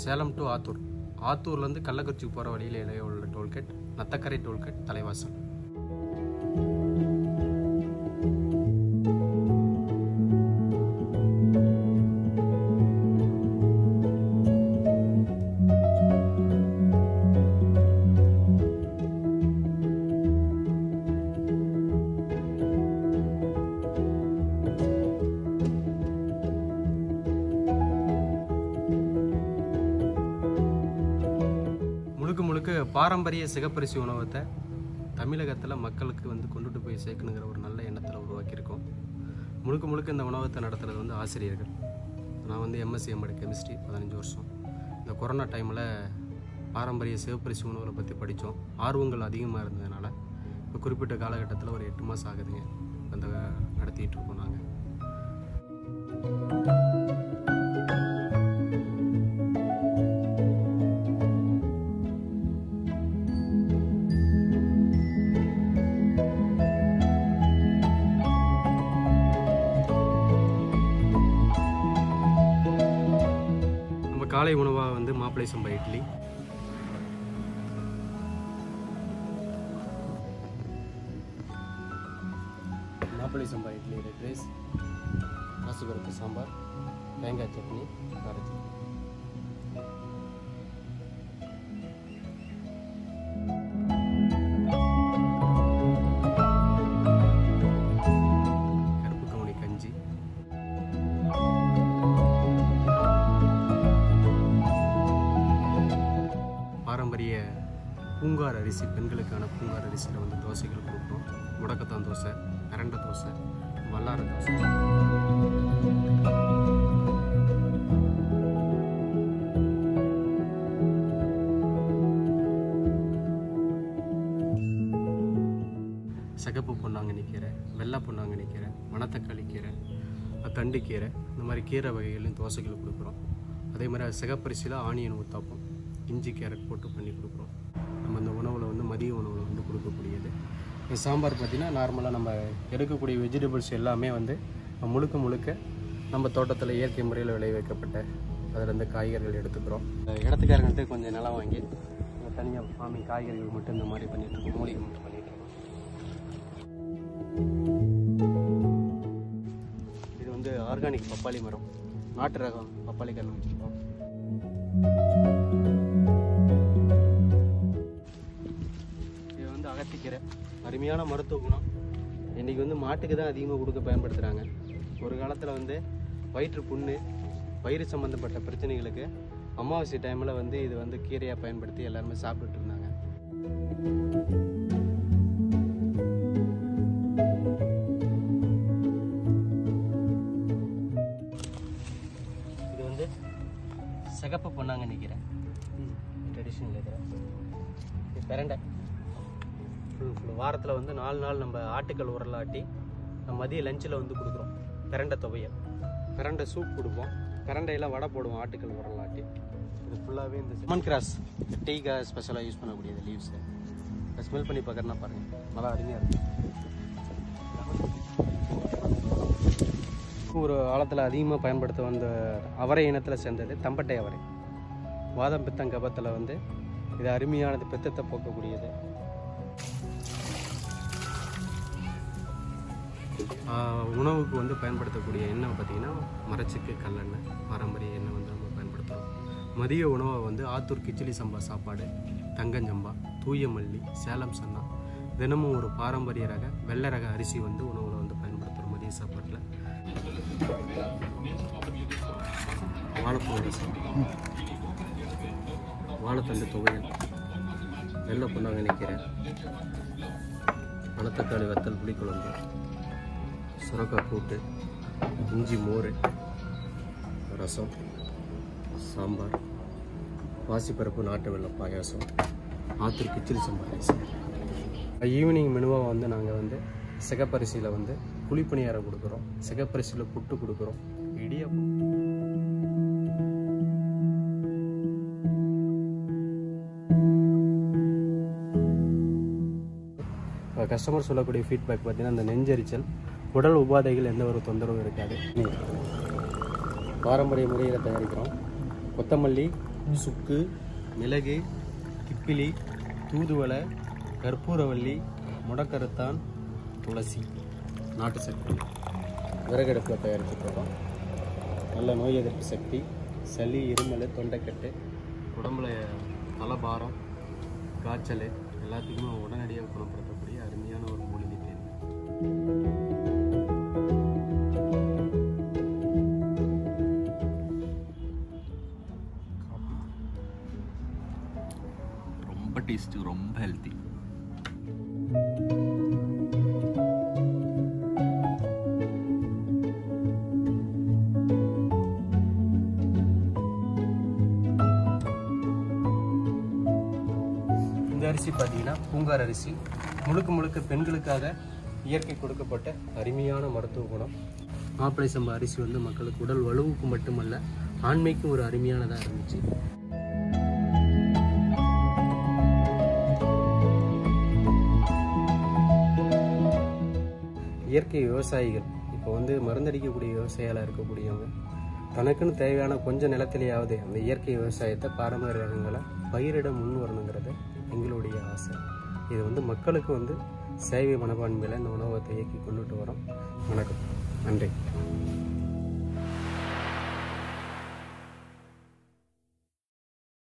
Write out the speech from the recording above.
Salem to Attur ஆத்தூர்லேருந்து கள்ளக்குறிச்சிக்கு போகிற வழியில் உள்ள டோல்கேட் நத்தக்கரை டோல்கேட் தலைவாசல் முழுக்க முழுக்க பாரம்பரிய சிகப்பரிசி உணவத்தை தமிழகத்தில் மக்களுக்கு வந்து கொண்டுட்டு போய் சேர்க்கணுங்கிற ஒரு நல்ல எண்ணத்தில் உருவாக்கியிருக்கோம் முழுக்க முழுக்க இந்த உணவகத்தை நடத்துகிறது வந்து ஆசிரியர்கள் நான் வந்து எம்எஸ்சி எம்எட் கெமிஸ்ட்ரி பதினஞ்சு வருஷம் இந்த கொரோனா டைமில் பாரம்பரிய சிவப்பரிசி உணவுகளை பற்றி படித்தோம் ஆர்வங்கள் அதிகமாக இருந்ததுனால இப்போ குறிப்பிட்ட காலகட்டத்தில் ஒரு எட்டு மாதம் ஆகுதுங்க அந்த நடத்திட்டு இருக்கோம் நாங்கள் நம்ம காலை உணவாக வந்து மாப்பிளை சம்பா இட்லி மாப்பிளை சம்பா இட்லி ரெட் ரைஸ் பாசிபருப்பு சாம்பார் தேங்காய் சட்னி கார சட்னி கருப்பு கவுனி கஞ்சி பாரம்பரிய பூங்கார் அரிசி பெண்களுக்கான பூங்கார் அரிசியில் வந்து தோசைகள் கொடுக்குறோம் முடக்கத்தான் தோசை அரண்டை தோசை வல்லார தோசை சிகப்பு பொன்னாங்கண்ணி கீரை வெள்ளை பொன்னாங்கண்ணி கீரை மணத்தக்காளி கீரை தண்டு கீரை இந்த மாதிரி கீரை வகைகளையும் தோசைகள் கொடுக்குறோம் அதே மாதிரி சிகப்பரிசியில் ஆனியன் ஊத்தாப்பம் இஞ்சி கேரட் போட்டு பண்ணி கொடுக்குறோம் நம்ம இந்த உணவில் வந்து மதிய உணவில் வந்து கொடுக்கக்கூடியது இந்த சாம்பார் பார்த்திங்கன்னா நார்மலாக நம்ம எடுக்கக்கூடிய வெஜிடபிள்ஸ் எல்லாமே வந்து முழுக்க முழுக்க நம்ம தோட்டத்தில் இயற்கை முறையில் விளைவிக்கப்பட்ட அதிலேருந்து காய்கறிகள் எடுத்துக்கிறோம் இடத்துக்காரங்கள்ட்ட கொஞ்சம் நிலம் வாங்கி தனியாக ஃபார்மிங் காய்கறிகள் மட்டும் இந்த மாதிரி பண்ணிட்டு இருக்கோம் மூலிகை மட்டும் பண்ணிட்டு இருக்கோம் இது வந்து ஆர்கானிக் பப்பாளி மரம் நாட்டு ரகம் பப்பாளி கன்று வச்சுருக்கோம் இது வந்து அகத்திக்கீரை அருமையான மருத்துவ குணம் இன்றைக்கி வந்து மாட்டுக்கு தான் அதிகமாக கொடுக்க பயன்படுத்துகிறாங்க ஒரு காலத்தில் வந்து வயிற்று புண்ணு வயிறு சம்மந்தப்பட்ட பிரச்சனைகளுக்கு அமாவாசை டைமில் வந்து இது வந்து கீரையாக பயன்படுத்தி எல்லாருமே சாப்பிட்டுட்டு இருந்தாங்க இது வந்து சிகப்பு பொன்னாங்க நிற்கிறேன் ட்ரெடிஷ்னல் இருக்கிற இது பிரண்டை ஃபுல் ஃபுல் வாரத்தில் வந்து நாலு நாள் நம்ம ஆட்டுக்கல் உரலாட்டி நம்ம மதிய லஞ்சில் வந்து கொடுக்குறோம் பிரண்டை துவையல் பிரண்டை சூப் கொடுப்போம் பிரண்டையெல்லாம் வடை போடுவோம் ஆட்டுக்கல் உரலாட்டி இது ஃபுல்லாகவே இந்த லெமன் கிராஸ் டீக்காக ஸ்பெஷலாக யூஸ் பண்ணக்கூடியது லீவ்ஸு ஸ்மெல் பண்ணி பார்க்குறேன்னா பாருங்கள் நல்லா அருமையாக இருக்கும் ஒரு காலத்தில் அதிகமாக பயன்படுத்த வந்த அவரை இனத்தில் சேர்ந்தது தம்பட்டை அவரை வாதம் பித்தம் கபத்தில் வந்து இது அருமையானது பித்தத்தை போக்கக்கூடியது ஆஹ் உணவுக்கு வந்து பயன்படுத்தக்கூடிய எண்ணெய் பார்த்திங்கன்னா மரச்செக்கு கல்லெண்ணெய் பாரம்பரிய எண்ணெய் வந்து நம்ம பயன்படுத்துகிறோம் மதிய உணவை வந்து ஆத்தூர் கிச்சிலி சம்பா சாப்பாடு தங்கஞ்சம்பா தூய மல்லி சேலம் சன்னா தினமும் ஒரு பாரம்பரிய ரக வெள்ளை ரக அரிசி வந்து உணவில் வந்து பயன்படுத்துகிறோம் மதிய சாப்பாட்டில் வாழைப்பூ ரசம் வாழைத்தண்டு துவையல் வெள்ளை பொண்ணாங்க நிற்கிறேன் மணத்தக்காளி வத்தல் புளிக்குழம்பு சுரக்காய் கூட்டு இஞ்சி மோர் ரசம் சாம்பார் பாசிப்பருப்பு நாட்டு வெள்ளம் பாயாசம் ஆத்தூர் கிச்சிலி சம்பா ரைஸ் ஈவினிங் மெனுவாக வந்து நாங்கள் வந்து சிகப்பரிசியில் வந்து குழிப்பணியாரம் கொடுக்குறோம் சிகப்பரிசியில் புட்டு கொடுக்குறோம் இடியாப்பம் கஸ்டமர் சொல்லக்கூடிய ஃபீட்பேக் பார்த்தீங்கன்னா அந்த நெஞ்செரிச்சல் உடல் உபாதைகள் எந்த ஒரு தொந்தரவும் இருக்காது பாரம்பரிய முறையில் தயாரிக்கிறோம் கொத்தமல்லி சுக்கு மிளகு கிப்பிலி தூதுவளை கற்பூரவள்ளி முடக்கரத்தான் துளசி நாட்டு சர்க்கரை விறகடுப்பில் தயாரித்து போகிறோம் நல்ல நோய் எதிர்ப்பு சக்தி சளி இருமல் தொண்டைக்கட்டு உடம்புல தலபாரம் காய்ச்சல் எல்லாத்துக்குமே உடனடியாக குணப்படுத்தக்கூடிய அருமையான ஒரு மூலிகை தேன் ரொம்ப டேஸ்ட் ரொம்ப ஹெல்த்தி இந்த அரிசி பார்த்தீங்கன்னா பூங்கார் அரிசி முழுக்க முழுக்க பெண்களுக்காக இயற்கை கொடுக்கப்பட்ட அருமையான மருத்துவ குணம் மாப்பிளை சம்பா அரிசி வந்து மக்களுக்கு உடல் வலுவுக்கு மட்டுமல்ல ஆண்மைக்கும் ஒரு அருமையானதாக இருந்துச்சு இயற்கை விவசாயிகள் இப்போ வந்து மருந்தடிக்கக்கூடிய விவசாயிகளாக இருக்கக்கூடியவங்க தனக்குன்னு தேவையான கொஞ்சம் நிலத்திலேயாவது அந்த இயற்கை விவசாயத்தை பாரம்பரிய ரகங்களை பயிரிட முன் வரணுங்கிறது எங்களுடைய ஆசை இது வந்து மக்களுக்கு வந்து சேவை மனப்பான்மையில் இந்த உணவகத்தை இயக்கி கொண்டுட்டு வரோம் வணக்கம் நன்றி